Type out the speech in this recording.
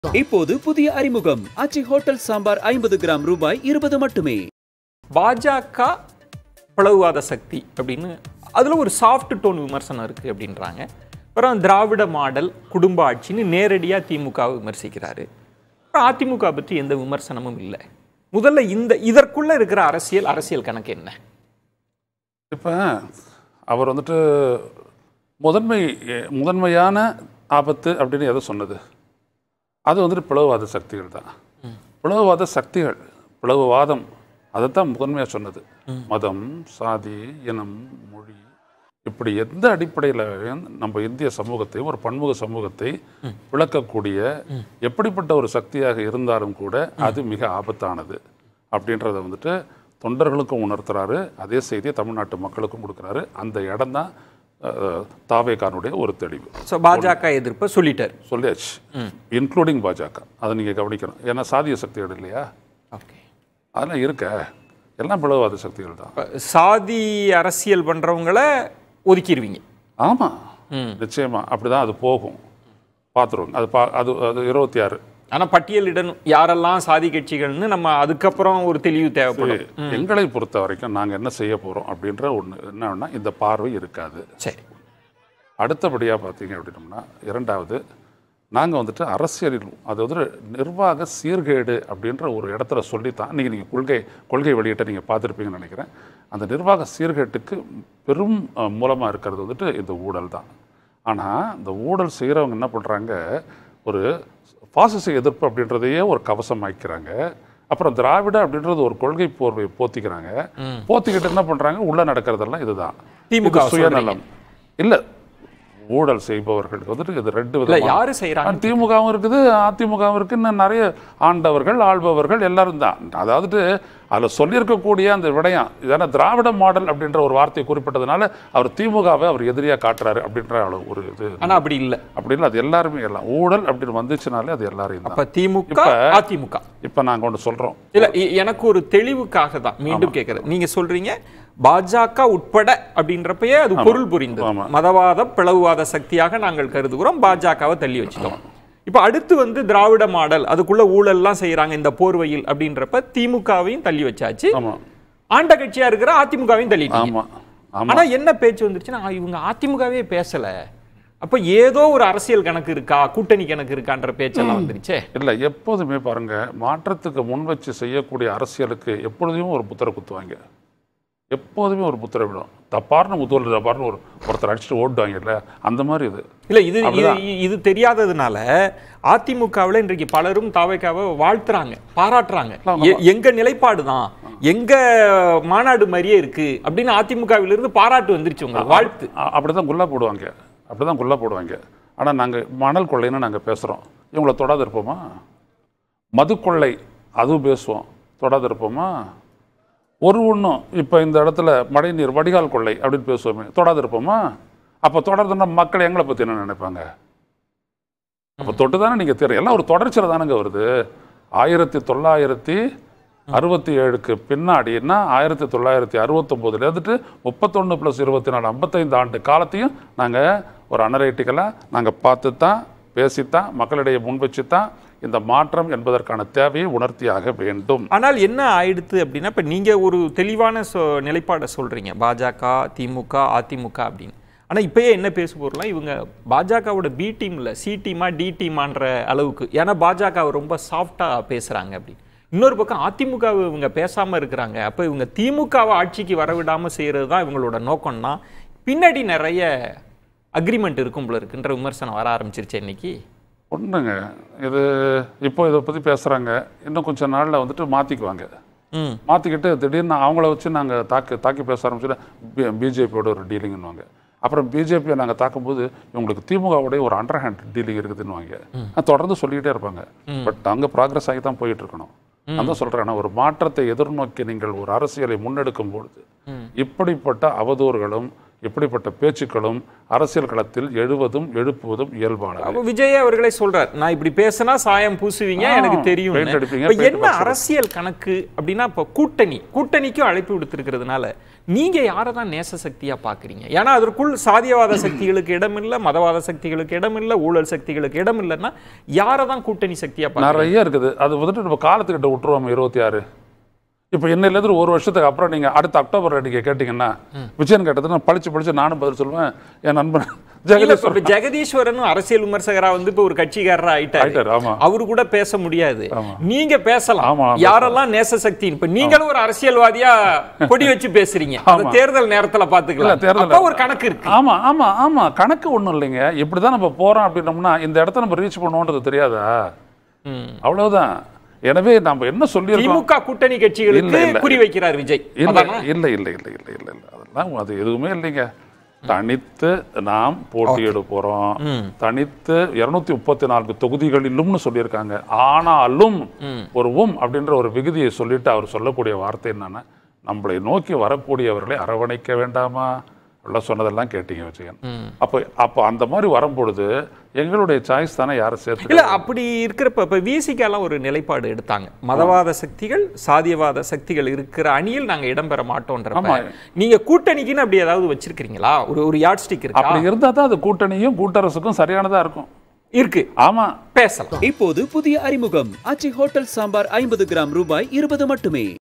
இப்போது புதிய அறிமுகம் அச்சி ஹோட்டல் சாம்பார் ஐம்பது கிராம் ரூபாய் இருபது மட்டுமே பாஜக பிளவுவாத சக்தி அப்படின்னு அதில் ஒரு சாஃப்ட் டோன் விமர்சனம் இருக்குது அப்படின்றாங்க அப்புறம் திராவிட மாடல் குடும்ப ஆட்சின்னு நேரடியாக திமுகவை விமர்சிக்கிறாரு அப்புறம் அதிமுக பற்றி எந்த விமர்சனமும் இல்லை முதல்ல இந்த இதற்குள்ள இருக்கிற அரசியல் அரசியல் கணக்கு என்ன இப்போ அவர் வந்துட்டு முதன்மை முதன்மையான ஆபத்து அப்படின்னு எதை சொன்னது அது வந்துட்டு பிளவுவாத சக்திகள் தான் பிளவுவாத சக்திகள் பிளவுவாதம் அதைத்தான் முதன்மையாக சொன்னது மதம் சாதி இனம் மொழி இப்படி எந்த அடிப்படையில் நம்ம இந்திய சமூகத்தை ஒரு பன்முக சமூகத்தை விளக்கக்கூடிய எப்படிப்பட்ட ஒரு சக்தியாக இருந்தாலும் கூட அது மிக ஆபத்தானது அப்படின்றத வந்துட்டு தொண்டர்களுக்கும் உணர்த்துறாரு அதே செய்தியை தமிழ்நாட்டு மக்களுக்கும் கொடுக்குறாரு அந்த இடம் தான் தாவேகானுடைய ஒரு தெளிவு ஸோ பாஜக எதிர்ப்பை சொல்லிட்டார் சொல்லியாச்சு இன்க்ளூடிங் பாஜக அதை நீங்கள் கவனிக்கணும் ஏன்னா சாதிய சக்திகள் இல்லையா ஓகே அதெல்லாம் இருக்க எல்லாம் பிளவாத சக்திகள் தான் சாதி அரசியல் பண்ணுறவங்கள ஒதுக்கிடுவீங்க ஆமாம் நிச்சயமா அப்படிதான் அது போகும் பார்த்துருவோங்க அது பா அது அது இருபத்தி ஆறு ஆனால் பட்டியலிடணும் யாரெல்லாம் சாதி கட்சிகள்னு நம்ம அதுக்கப்புறம் ஒரு தெளிவு தேவைப்படும் எங்களை பொறுத்த வரைக்கும் நாங்கள் என்ன செய்ய போகிறோம் அப்படின்ற ஒன்று என்னன்னா இந்த பார்வை இருக்காது சரி அடுத்தபடியாக பார்த்தீங்க அப்படின்னம்னா இரண்டாவது நாங்கள் வந்துட்டு அரசியலில் அது வந்து நிர்வாக சீர்கேடு அப்படின்ற ஒரு இடத்துல சொல்லித்தான் நீங்கள் நீங்கள் கொள்கை கொள்கை வெளியிட்ட நீங்கள் பார்த்துருப்பீங்கன்னு நினைக்கிறேன் அந்த நிர்வாக சீர்கேட்டுக்கு பெரும் மூலமாக இருக்கிறது வந்துட்டு இந்த ஊழல் தான் ஆனால் இந்த ஊழல் செய்கிறவங்க என்ன பண்ணுறாங்க ஒரு பாசிச எதிர்ப்பு அப்படின்றதையே ஒரு கவசம் ஆக்கிறாங்க அப்புறம் திராவிட அப்படின்றது ஒரு கொள்கை போர்வை போத்திக்கிறாங்க போத்திக்கிட்டு என்ன பண்ணுறாங்க உள்ள நடக்கிறதெல்லாம் இதுதான் திமுக இது சுயநலம் இல்லை ஊழல் செய்பவர்களுக்கு வந்துட்டு இது ரெண்டு இல்ல விதமான யாரு செய்யறாங்க திமுகவும் இருக்குது அதிமுகவும் இருக்கு இன்னும் நிறைய ஆண்டவர்கள் ஆள்பவர்கள் எல்லாரும் தான் அதாவது அதில் சொல்லியிருக்கக்கூடிய அந்த விடயம் இதான திராவிட மாடல் அப்படின்ற ஒரு வார்த்தையை குறிப்பிட்டதுனால அவர் திமுகவை அவர் எதிரியா காட்டுறாரு அப்படின்ற அளவு ஒரு இது ஆனா அப்படி இல்ல அப்படின்னு அது எல்லாருமே எல்லாம் ஊழல் அப்படின்னு வந்துச்சுனாலே அது எல்லாரையும் அப்ப தான் திமுக இப்ப- அதிமுக இப்போ நாங்கள் ஒன்று சொல்கிறோம் இல்ல இ- எனக்கு ஒரு தெளிவுக்காக தான் மீண்டும் கேட்கறது நீங்க சொல்றீங்க பாஜக உட்பட அப்படின்றப்பயே அது பொருள் புரிந்தது ஆமா. மதவாத பிளவுவாத சக்தியாக நாங்கள் கருதுகிறோம் பாஜகவை தள்ளி வச்சுட்டோம் இப்ப அடுத்து வந்து திராவிட மாடல் அதுக்குள்ள ஊழல்லாம் செய்யறாங்க இந்த போர்வையில் அப்படின்றப்ப திமுகவையும் தள்ளி வச்சாச்சு ஆமாம் ஆண்ட கட்சியா இருக்கிற அதிமுகவையும் தள்ளிட்டீங்க ஆமாம் ஆமாம் ஆனா என்ன பேச்சு வந்துருச்சுன்னா ஆ, இவங்க அதிமுகவே பேசல அப்ப ஏதோ ஒரு அரசியல் கணக்கு இருக்கா கூட்டணி கணக்கு இருக்கான்ற பேச்செல்லாம் வந்துருச்சே இல்லை எப்போதுமே பாருங்க மாற்றத்துக்கு முன் வச்சு செய்யக்கூடிய அரசியலுக்கு எப்பொழுதுமே ஒரு புத்தரை குத்துவாங்க எப்போதுமே ஒரு புத்தரை விடும் தப்பார்னு முத்துவல் தப்பார்னு ஒரு ஒருத்தர் அடிச்சுட்டு ஓட்டுவாங்கல்ல அந்த மாதிரி இது இல்ல இது இது அப்படிதான். இது தெரியாததுனால அதிமுகவில் இன்றைக்கு பலரும் தாவைக்காவை வாழ்த்துறாங்க பாராட்டுறாங்க ஆமா. எ- எங்க நிலைப்பாடு தான் எங்க மாநாடு மாதிரியே இருக்கு அப்படின்னு அதிமுகவிலிருந்து இருந்து பாராட்டு வந்துருச்சு உங்க வாழ்த்து அ- அப்படிதான் குல்லா போடுவாங்க அப்படிதான் குல்லா போடுவாங்க ஆனால் நாங்கள் மணல் கொள்ளைன்னு நாங்கள் பேசுகிறோம் இவங்கள தொடாது இருப்போமா மது கொள்ளை அதுவும் பேசுவோம் தொடாது இருப்போமா ஒரு ஒன்றும் இப்போ இந்த இடத்துல மழைநீர் வடிகால் கொள்ளை அப்படின்னு பேசுவோமே தொடாது இருப்போமா அப்போ தொடர்ந்துன்னா மக்கள் எங்களை பற்றி என்ன நினைப்பாங்க அப்போ தொட்டு தானே நீங்கள் தெரியும் எல்லாம் ஒரு தொடர்ச்சியில் தானங்க வருது ஆயிரத்தி தொள்ளாயிரத்தி அறுபத்தி ஏழுக்கு பின்னாடின்னா ஆயிரத்தி தொள்ளாயிரத்தி அறுபத்தொம்போதுல இருந்துட்டு முப்பத்தொன்று ப்ளஸ் இருபத்தி நாலு ஐம்பத்தைந்து ஆண்டு காலத்தையும் நாங்கள் ஒரு அனலைட்டிக்கலாக நாங்கள் பார்த்து தான் பேசித்தான் மக்களிடையே முன் வச்சு தான் இந்த மாற்றம் என்பதற்கான தேவையை உணர்த்தியாக வேண்டும் ஆனால் என்ன ஆயிடுத்து அப்படின்னா இப்ப நீங்க ஒரு தெளிவான சொ நிலைப்பாடை சொல்றீங்க பாஜக திமுக அதிமுக அப்படின்னு ஆனா இப்பயே என்ன பேச போறலாம் இவங்க பாஜகவோட பி டீம்ல சி டீமா டி டீமான்ற அளவுக்கு ஏன்னா பாஜக ரொம்ப சாஃப்டா பேசுறாங்க அப்படின்னு இன்னொரு பக்கம் அதிமுக வை இவங்க பேசாம இருக்கிறாங்க அப்ப இவங்க திமுகவை ஆட்சிக்கு வரவிடாம செய்யறது தான் இவங்களோட நோக்கம்னா பின்னாடி நிறைய அக்ரிமெண்ட் இருக்கும் போல இருக்குன்ற விமர்சனம் வர ஆரம்பிச்சிருச்சு இன்னைக்கு ஒன்றுங்க இது இப்போ இதை பற்றி பேசுகிறாங்க இன்னும் கொஞ்சம் நாளில் வந்துட்டு மாற்றிக்குவாங்க ம் மாற்றிக்கிட்டு திடீர்னு அவங்கள வச்சு நாங்கள் தாக்கி தாக்கி பேச ஆரம்பிச்சுட்டு பிஜேபியோட ஒரு டீலிங்னுவாங்க அப்புறம் பிஜேபியை நாங்கள் தாக்கும்போது இவங்களுக்கு திமுகவுடைய ஒரு அண்டர் ஹேண்ட் டீலிங் இருக்குதுன்னுவாங்க அது தொடர்ந்து சொல்லிக்கிட்டே இருப்பாங்க பட் அங்கே ப்ராக்ரஸ் ஆகி தான் போயிட்டு இருக்கணும் நான் தான் சொல்கிறேன் ஒரு மாற்றத்தை எதிர்நோக்கி நீங்கள் ஒரு அரசியலை முன்னெடுக்கும் பொழுது இப்படிப்பட்ட அவதூறுகளும் இப்படிப்பட்ட பேச்சுக்களும் அரசியல் களத்தில் எழுவதும் எழுப்புவதும் இயல்பானது அப்ப விஜய் அவர்களே சொல்றார் நான் இப்படி பேசினா சாயம் பூசுவீங்க ஆ, எனக்கு தெரியும் paint அடிப்பீங்க, இப்ப paint என்ன box அரசியல் கணக்கு அப்படின்னா இப்ப கூட்டணி கூட்டணிக்கும் அழைப்பு விடுத்திருக்கிறதுனால நீங்க யாரை தான் நேச சக்தியா பாக்குறீங்க ஏன்னா அதற்குள் சாதியவாத சக்திகளுக்கு இடம் இல்ல மதவாத சக்திகளுக்கு இடம் இல்ல ஊழல் சக்திகளுக்கு இடம் இல்லைன்னா யாரை தான் கூட்டணி சக்தியா பாக்குறீங்க நிறைய இருக்குது அது வந்துட்டு நம்ம காலத்துக்கிட்ட விட்டுருவோம் இருபத்தி ஆறு இப்போ இன்னிலேருந்து ஒரு வருஷத்துக்கு அப்புறம் நீங்க அடுத்த அக்டோபர் நீங்க கேட்டீங்கன்னா விஜயன் கேட்டது நான் படிச்சு படிச்சு நானும் பதில் சொல்லுவேன் என் நண்பன் இல்ல, ஜெகதீஷ் இப்ப ஜெகதீஸ்வரனும் அரசியல் விமர்சகரா வந்து இப்ப ஒரு கட்சிக்காரரா ஆயிட்டாரு ஆயிட்டாரு, ஆமா. அவரு கூட பேச முடியாது ஆமா. நீங்க பேசலாம் ஆமா, நான் யாரெல்லாம் நேச சக்தி இப்ப நீங்களும் ஒரு அரசியல்வாதியா கொடி வச்சு பேசுறீங்க அது ஆமா. தேர்தல் நேரத்துல இல்ல பாத்துக்கலாம் தேர்தல் அப்ப ஒரு கணக்கு இருக்கு ஆமா ஆமா ஆமா கணக்கு ஒண்ணும் இல்லைங்க இப்படிதான் நம்ம போறோம் அப்படின்னோம்னா இந்த இடத்த நம்ம ரீச் பண்ணுவோன்றது தெரியாதா ம். அவ்வளவுதான் எனவே நம்ம என்ன சொல்லியிருக்கோம் திமுக கூட்டணி இல்ல, கட்சிகளுக்கு இல்ல. குறி வைக்கிறார் விஜய் இல்ல அதானா? இல்ல இல்ல இல்ல இல்ல இல்ல இல்ல அதெல்லாம் அது எதுவுமே இல்லைங்க தனித்து நாம் போட்டியிட போறோம் தனித்து இருநூத்தி முப்பத்தி நான்கு தொகுதிகளிலும்னு சொல்லியிருக்காங்க ஆனாலும் ஒரு உம் அப்படின்ற ஒரு விகுதியை சொல்லிட்டு அவர் சொல்லக்கூடிய வார்த்தை என்னன்னா நம்மளை நோக்கி வரக்கூடியவர்களை அரவணைக்க வேண்டாமா எல்லாம் சொன்னதெல்லாம் கேட்டீங்க விஜயன் அப்போ அப்போ அந்த மாதிரி வரும்பொழுது எங்களுடைய சாய்ஸ் தானே யாரை சேர்த்து இல்ல அப்படி இருக்கிறப்ப இப்ப விசிக எல்லாம் ஒரு நிலைப்பாடு எடுத்தாங்க மதவாத சக்திகள் சாதியவாத சக்திகள் இருக்கிற அணியில் நாங்க இடம்பெற மாட்டோம்ன்றப்ப ஆமா. நீங்க கூட்டணிக்குன்னு அப்படி ஏதாவது வச்சிருக்கீங்களா ஒரு ஒரு யாட் ஸ்டிக் இருக்கா அப்படி இருந்தா தான் அது கூட்டணியும் கூட்டரசுக்கும் சரியானதா இருக்கும் இருக்கு ஆமா பேசலாம் இப்போது புதிய அறிமுகம் ஆச்சி ஹோட்டல் சாம்பார் ஐம்பது கிராம் ரூபாய் இருபது மட்டுமே